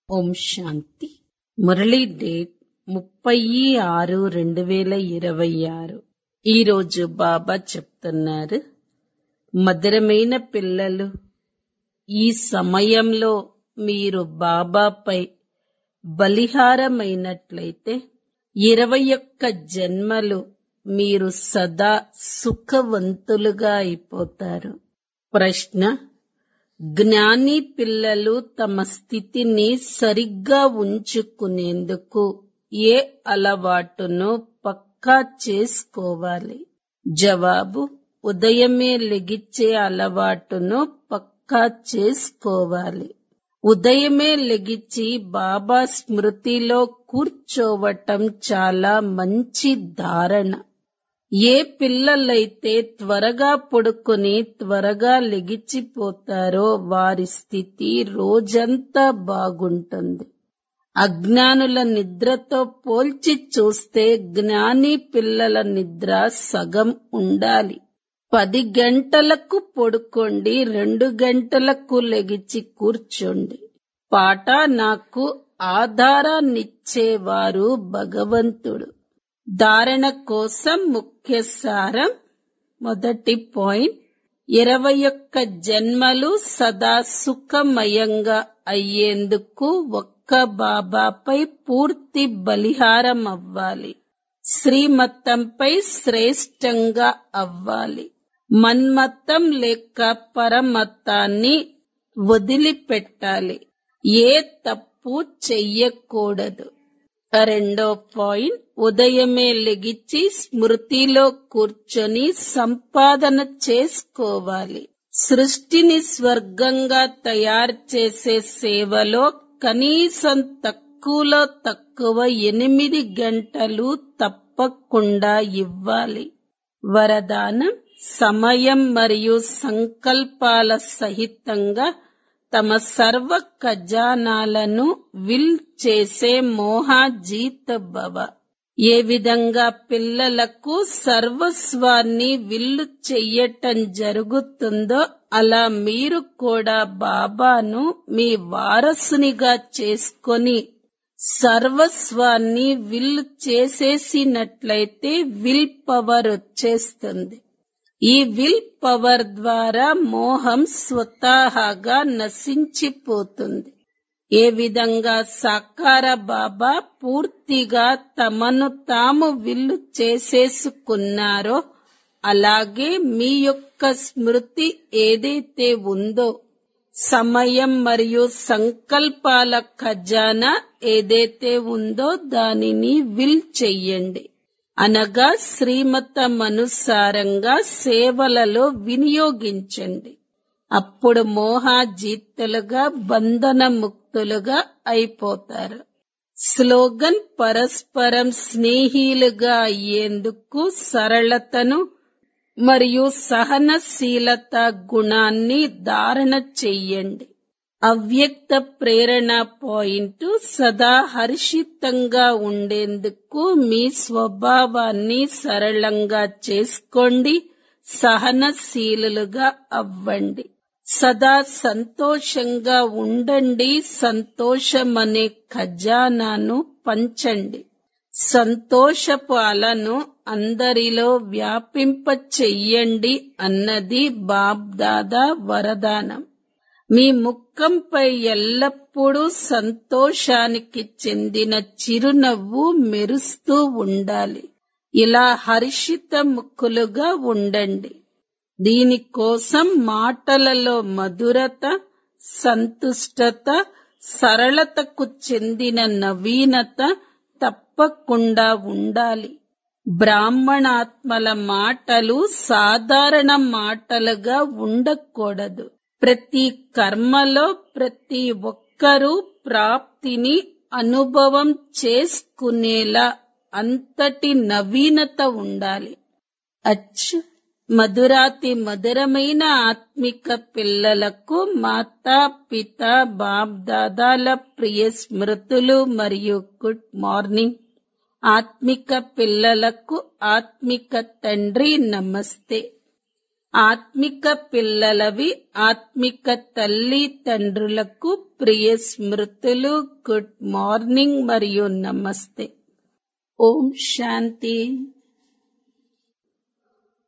ఓం శాంతి Murali date ముప్పై ఆరు రెండు వేల ఇరవై ఆరు ఈరోజు బాబా చెప్తున్నారు మధురమైన పిల్లలు ఈ సమయంలో మీరు బాబాపై బలిహారమైనట్లయితే ఇరవై ఒక్క జన్మలు మీరు సదా సుఖవంతులుగా అయిపోతారు ప్రశ్న జ్ఞాని పిల్లలు తమ స్థితిని సరిగ్గా ఉంచుకునేందుకు ఏ అలవాటును పక్కా చేసుకోవాలి జవాబు ఉదయమే లెగిచ్చే అలవాటును పక్కా చేసుకోవాలి ఉదయమే లెగిచి బాబా స్మృతిలో కూర్చోవటం చాలా మంచి ధారణ ఏ పిల్లలైతే త్వరగా పడుకొని త్వరగా లెగిచిపోతారో వారి స్థితి రోజంతా బాగుంటుంది అజ్ఞానుల నిద్రతో పోల్చి చూస్తే జ్ఞాని పిల్లల నిద్ర సగం ఉండాలి పది గంటలకు పడుకోండి రెండు గంటలకు లెగిచి కూర్చోండి పాట నాకు ఆధారాన్నిచ్చేవారు భగవంతుడు ధారణ కోసం ముఖ్య సారం మొదటి పాయింట్ ఇరవై ఒక్క జన్మలు సదా సుఖమయంగా అయ్యేందుకు ఒక్క బాబాపై పూర్తి బలిహారం అవ్వాలి శ్రీమతంపై శ్రేష్టంగా అవ్వాలి మన్మతం లేక పరమతాన్ని వదిలిపెట్టాలి ఏ తప్పు చెయ్యకూడదు రెండో పాయింట్ ఉదయమే లెగిచి స్మృతిలో కూర్చొని సంపాదన చేసుకోవాలి సృష్టిని స్వర్గంగా తయారు చేసే సేవలో కనీసం తక్కువలో తక్కువ ఎనిమిది గంటలు తప్పకుండా ఇవ్వాలి వరదానం సమయం మరియు సంకల్పాల సహితంగా తమ సర్వ ఖజానాలను విల్ చేసే మోహాజీత భవ ఏ విధంగా పిల్లలకు సర్వస్వాన్ని విల్లు చెయ్యటం జరుగుతుందో అలా మీరు కూడా బాబాను మీ వారసునిగా చేసుకొని సర్వస్వాన్ని విల్లు చేసేసినట్లయితే విల్ పవర్ వచ్చేస్తుంది ఈ విల్ పవర్ ద్వారా మోహం స్వతహాగా నశించిపోతుంది ఏ విధంగా సాకార బాబా పూర్తిగా తమను తాము విల్లు చేసేసుకున్నారో అలాగే మీ యొక్క స్మృతి ఏదైతే ఉందో సమయం మరియు సంకల్పాల ఖజానా ఏదైతే ఉందో దానిని విల్ చెయ్యండి అనగా శ్రీమతమనుసారంగా సేవలలో వినియోగించండి అప్పుడు మోహాజీతులుగా బంధన ముక్తులుగా అయిపోతారు స్లోగన్ పరస్పరం స్నేహీలుగా అయ్యేందుకు సరళతను మరియు సహనశీలత గుణాన్ని ధారణ చెయ్యండి అవ్యక్త ప్రేరణ పాయింట్ సదా హర్షితంగా ఉండేందుకు మీ స్వభావాన్ని సరళంగా చేసుకోండి సహనశీలుగా అవ్వండి సదా సంతోషంగా ఉండండి సంతోషమనే ఖజానాను పంచండి సంతోషపు అలను అందరిలో వ్యాపింప చెయ్యండి అన్నది బాబ్దాదా వరదానం మీ ముఖంపై ఎల్లప్పుడూ సంతోషానికి చెందిన చిరునవ్వు మెరుస్తూ ఉండాలి ఇలా హర్షిత ముక్కులుగా ఉండండి దీనికోసం మాటలలో మధురత సంతుష్టత సరళతకు చెందిన నవీనత తప్పకుండా ఉండాలి బ్రాహ్మణాత్మల మాటలు సాధారణ మాటలుగా ఉండకూడదు ప్రతి కర్మలో ప్రతి ఒక్కరూ ప్రాప్తిని అనుభవం చేసుకునేలా అంతటి నవీనత ఉండాలి అచ్ మధురాతి మధురమైన ఆత్మిక పిల్లలకు మాతా పిత బాప్ దాదాల ప్రియ స్మృతులు మరియు గుడ్ మార్నింగ్ ఆత్మిక పిల్లలకు ఆత్మిక తండ్రి నమస్తే ఆత్మిక పిల్లలవి ఆత్మిక తల్లి తండ్రులకు ప్రియ స్మృతులు గుడ్ మార్నింగ్ మరియు నమస్తే ఓం శాంతి